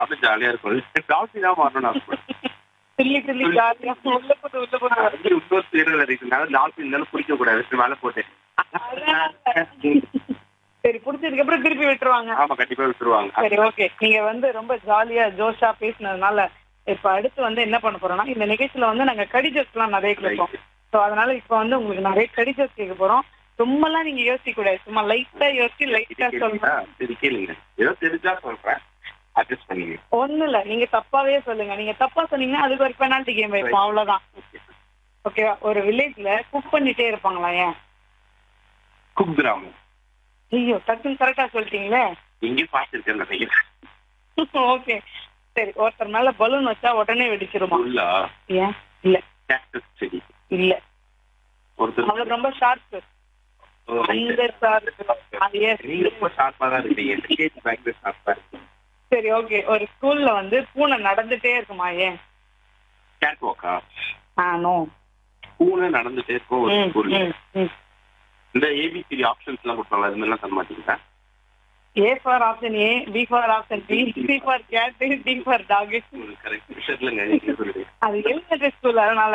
அப்படி ஜாலியா இருக்கும் டால்ஃபின் தான் மாறணும் ஆசைப்படுறேன் துள்ளி துள்ளி ஜாலியா உள்ள போட்டு உள்ள போட்டு அது இன்னொரு பேர் இருக்குனால டால்ஃபின் இருந்தாலும் பிடிக்க கூடாது மேல போட்டு சரி புடிச்சதுக்கு அப்புறம் திருப்பி விட்டுருவாங்க ஆமா கண்டிப்பா விட்டுருவாங்க சரி ஓகே நீங்க வந்து ரொம்ப ஜாலியா ஜோஷா பேசினதுனால இப்ப அடுத்து வந்து என்ன பண்ண போறோம்னா இந்த நிகழ்ச்சியில வந்து நாங்க கடிஜோஸ் எல்லாம் நிறைய கேட்போம் சோ அதனால இப்ப வந்து உங்களுக்கு நிறைய கடிஜோஸ் கேட்க போறோம் ரொம்பலாம் நீங்க யோசிக்க கூடாது சும்மா லைட்டா யோசிச்சு லைட்டா கேளுங்களா? சொல்லுங்க சரி கேளுங்க ஏதோ தெரிஞ்சா சொல்றேன் அட்ஜஸ்ட் பண்ணிங்க ஒண்ணு இல்ல நீங்க தப்பாவே சொல்லுங்க நீங்க தப்பா சொன்னீங்கன்னா அதுக்கு ஒரு பெனால்டி கேம் வைப்போம் அவ்வளவுதான் ஓகேவா ஒரு வில்லேஜ்ல குக் பண்ணிட்டே இருப்பாங்களா ஏன் குக் கிராமம் ஐயோ டக்குன்னு கரெக்டா சொல்லிட்டீங்களே எங்கேயும் பார்த்துருக்கேன் நினைக்கிறேன் ஓகே சரி ஒருத்தர் மேல பலூன் வச்சா உடனே வெடிச்சிருமா உள்ளா ஏன் இல்ல கேக்டஸ் செடி இல்ல ஒருத்தர் அவங்களுக்கு ரொம்ப ஷார்ப் ஓ, right. அந்த ஷார்ப் நீங்க ரொம்ப ஷார்ப்பா தான் இருக்கீங்க கேஜ் பேக்ல ஷார்ப்பா இருக்கு சரி ஓகே ஒரு ஸ்கூல்ல வந்து பூனை நடந்துட்டே இருக்குமா ஏன் கேட் வாக்கா ஆ நோ பூனை நடந்துட்டே இருக்கும் ஒரு ஸ்கூல்ல ஏ இந்த ஏபிசிடி ஆப்ஷன்ஸ் எல்லாம் கொடுப்பாங்க அது மாதிரிலாம் தர மாட்டீங்களா for option A B for option B C for cat D for dog correct இல்லைங்க நீங்க சொல்லுங்க அது எலிமெண்டரி ஸ்கூல் அதனால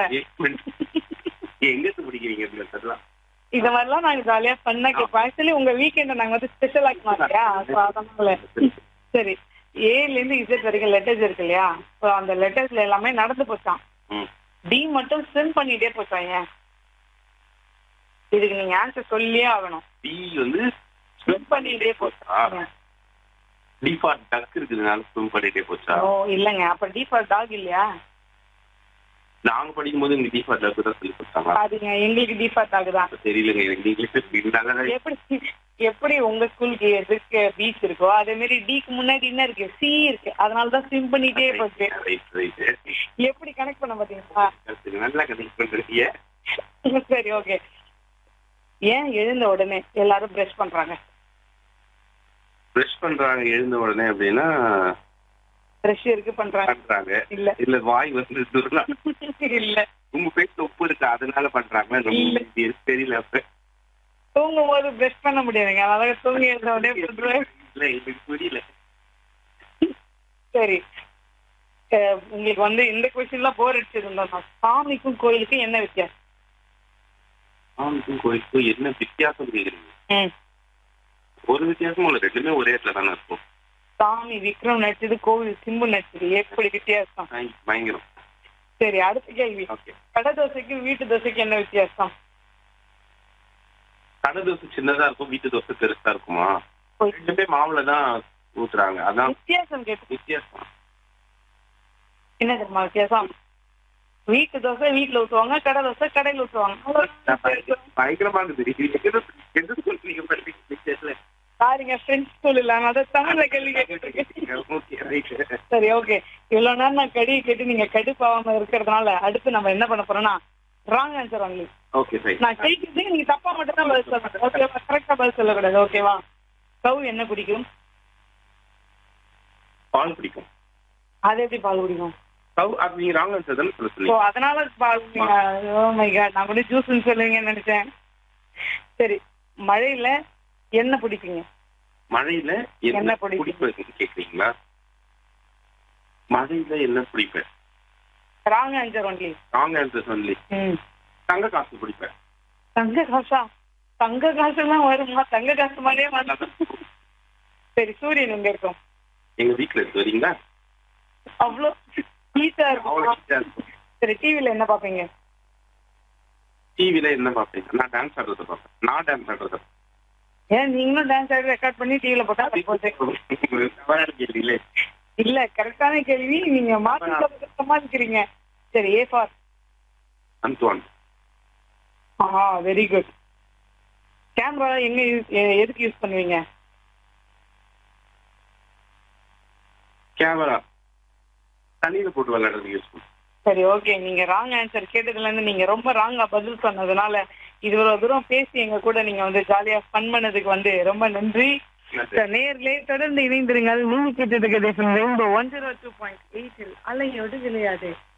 எங்க இருந்து பிடிக்கிறீங்க இதுல தெரியலாம் இந்த மாதிரிலாம் நாங்க ஜாலியா பண்ண கேட்போம் ஆக்சுவலி உங்க வீக்கெண்ட் நாங்க வந்து ஸ்பெஷல் ஆக்கி இல்லையா So அதனால சரி ஏல இருந்து இசட் வரைக்கும் லெட்டர்ஸ் இருக்கு இல்லையா So அந்த லெட்டர்ஸ்ல எல்லாமே நடந்து போச்சான் ம். டி மட்டும் ஸ்விம் பண்ணிட்டே போச்சான் ஏன் இதுக்கு நீங்க ஆன்சர் சொல்லியே ஆகணும் டி வந்து ஸ்விம் பண்ணிட்டே போச்சா டி ஃபார் டக் இருக்குதுனால ஸ்விம் பண்ணிட்டே போச்சா ஓ இல்லங்க அப்ப டி ஃபார் டாக் இல்லையா நாங்க படிக்கும் போது எங்க டி ஃபார் டக் தான் சொல்லி கொடுத்தாங்க பாருங்க எங்களுக்கு டி ஃபார் டாக் தான் அப்ப தெரியலங்க எனக்கு இங்கிலீஷ் இருந்தாலும் எப்படி எப்படி உங்க ஸ்கூலுக்கு எதுக்கு பீச் இருக்கோ அதே மாதிரி டிக்கு முன்னாடி என்ன இருக்கு சி இருக்கு அதனால தான் ஸ்விம் பண்ணிட்டே போச்சு ரைட் ரைட் எப்படி கனெக்ட் பண்ண பாத்தீங்களா நல்லா கனெக்ட் பண்றீங்க சரி ஓகே ஏன் எழுந்த உடனே எல்லாரும் பிரஷ் பண்றாங்க ப்ரெஷ் பண்றாங்க எழுந்த உடனே அப்படின்னா பிரஷ் இருக்கு பண்றாங்க பண்றாங்க இல்ல இல்ல வாய் வந்து துர்லாம் இல்ல உங்க பேச்சு உப்பு இருக்கு அதனால பண்றாங்க இல்ல. தெரியல அப்ப தூங்கும் போது பிரஷ் பண்ண முடியாதுங்க அதனால தூங்கி எழுந்த உடனே பண்றேன் இல்ல எனக்கு புரியல சரி அஹ் உங்களுக்கு வந்து இந்த கொஸ்டின்லாம் போர் அடிச்சிருந்தோம் சாமிக்கும் கோயிலுக்கும் என்ன வித்தியாசம் சாமிக்கும் கோயிலுக்கும் என்ன வித்தியாசம் கேக்குறீங்க ம். ஒரு வித்தியாசமும் இல்ல ரெண்டுமே ஒரே இடத்துல தானே இருக்கும் சாமி விக்ரம் நடிச்சது கோவில் சிம்பு நடிச்சது எப்படி வித்தியாசம் ஆ, பயங்கரம் சரி அடுத்த கேள்வி ஓகே கடை தோசைக்கும் வீட்டு தோசைக்கும் என்ன வித்தியாசம் கடை தோசை சின்னதா இருக்கும் வீட்டு தோசை பெருசா இருக்குமா ரெண்டுமே மாவுல தான் ஊத்துறாங்க அதான் வித்தியாசம் கேட்டு வித்தியாசம் என்ன தெரியுமா வித்தியாசம் வீட்டு தோசை வீட்டுல ஊத்துவாங்க கடை தோசை கடையில ஊத்துவாங்க அவ்வளவுதான் வித்தியாசம். பயங்கரமா இருக்குது எந்த எந்த ஸ்கூல் நீங்க படிப்பீங்க பாருங்க ஃப்ரெண்ட்ஸ் ஸ்கூல் இல்ல நான் அதை தமிழ்ல கேள்வி கேட்டுருக்கேன் ஓகே ரைட் சரி ஓகே இவ்வளவு நேரம் நான் கடி கேட்டு நீங்க கடுப்பாவாம இருக்கிறதுனால அடுத்து நம்ம என்ன பண்ண போறோம்னா wrong answer only okay right நான் கேட்கறதுக்கு நீங்க தப்பா மட்டும் தான் பதில் சொல்லணும் ஓகேவா கரெக்டா பதில் சொல்லக்கூடாது ஓகேவா கவு என்ன பிடிக்கும் பால் பிடிக்கும் அது எப்படி பால் குடிக்கும் கவு அது நீங்க ராங் ஆன்சர் தானே சொல்ல ஸோ சொன்னீங்க அதனால பால் ஓ மை காட் நான் கூட ஜூஸ்ன்னு சொல்லுவீங்கன்னு நினைச்சேன் சரி மழையில என்ன பிடிக்குங்க மழையில என்ன என்ன பிடிக்கும்? பிடிப்பேன் கேக்குறீங்களா மழையில என்ன பிடிப்பேன் wrong answer only wrong answer சொல்லி ம் தங்க காசு பிடிப்பேன் தங்க காசா தங்க காசு எல்லாம் வருமா தங்க காசு மாதிரியே மாட்டோம் சரி சூரியன் எங்க இருக்கும் எங்க வீட்டுல இருக்கு வரீங்களா அவ்வளோ ஹீட்டா அவ்வளவு இருக்கும் heat ஆ இருக்கும் சரி டிவில என்ன பாப்பீங்க டிவில என்ன பாப்பீங்க நான் டான்ஸ் ஆடுறத பார்ப்பேன் நான் டான்ஸ் ஆடுறத ஏன் நீங்களும் டான்ஸ் ஆடி ரெக்கார்ட் பண்ணி டிவில போட்டா அது போச்சு தவறான கேள்வி இல்லை இல்ல கரெக்டான கேள்வி நீங்க மாத்தி சொல்ல சமாளிக்கிறீங்க சரி ஏ ஃபார் அந்துவான் ஆஹா வெரி குட் கேமரா எங்க use- எ- எதுக்கு யூஸ் பண்ணுவீங்க கேமரா தண்ணியில போட்டு விளையாடுறது யூஸ் பண்ணும் சரி ஓகே நீங்க ராங் ஆன்சர் கேட்டதுல இருந்து நீங்க ரொம்ப ராங்கா பதில் சொன்னதுனால இவ்வளவு தூரம் பேசி எங்க கூட நீங்க வந்து ஜாலியா ஃபன் பண்ணதுக்கு வந்து ரொம்ப நன்றி நேர்லே தொடர்ந்து இணைந்திருங்கள் மூணு கிட்ட ஒன் ஜீரோ டூ பாயிண்ட் எயிட்டில் அலையோடு விளையாடு